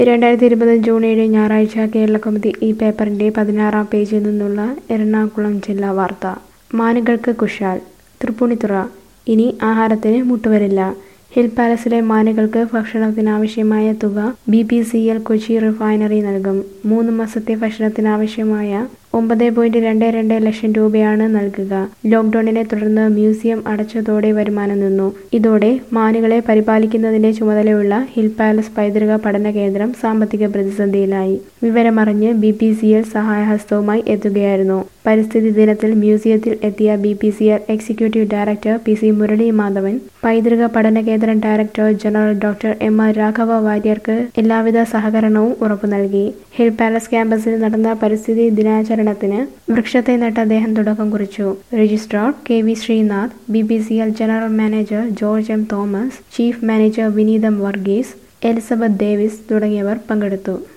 രണ്ടായിരത്തി ഇരുപത് ജൂൺ ഏഴ് ഞായറാഴ്ച കേരളകൗമുദി ഈ പേപ്പറിന്റെ പതിനാറാം പേജിൽ നിന്നുള്ള എറണാകുളം ജില്ലാ വാർത്ത മാനുകൾക്ക് കുശാൽ തൃപ്പൂണിത്തുറ ഇനി ആഹാരത്തിന് മുട്ടുവരില്ല ഹിൽ പാലസിലെ മാനുകൾക്ക് ഭക്ഷണത്തിനാവശ്യമായ തുക B P C L Kochi refinery നൽകും മൂന്ന് മാസത്തെ ഭക്ഷണത്തിനാവശ്യമായ ഒമ്പത് പോയിന്റ് രണ്ട് രണ്ട് ലക്ഷം രൂപയാണ് നൽകുക ലോക്ക്ഡൌണിനെ തുടർന്ന് മ്യൂസിയം അടച്ചതോടെ വരുമാനം നിന്നു ഇതോടെ മാനുകളെ പരിപാലിക്കുന്നതിന്റെ ചുമതലയുള്ള ഹിൽ പാലസ് പൈതൃക പഠന കേന്ദ്രം സാമ്പത്തിക പ്രതിസന്ധിയിലായി വിവരമറിഞ്ഞ് ബി പി സി എൽ സഹായഹസ്തവുമായി എത്തുകയായിരുന്നു പരിസ്ഥിതി ദിനത്തിൽ മ്യൂസിയത്തിൽ എത്തിയ B P C L executive director P C Murali Madhavan പൈതൃക പഠന കേന്ദ്രം director general doctor M R Raghava വാര്യർക്ക് എല്ലാവിധ സഹകരണവും ഉറപ്പു നൽകി ഹിൽ പാലസ് ക്യാമ്പസിൽ നടന്ന പരിസ്ഥിതി ദിനാചരണത്തിന് വൃക്ഷത്തെ നട്ട് അദ്ദേഹം തുടക്കം കുറിച്ചു registrar K V Sreenath B B C L general manager George M Thomas chief manager Vineetham Varghese Elizabeth Davis തുടങ്ങിയവർ പങ്കെടുത്തു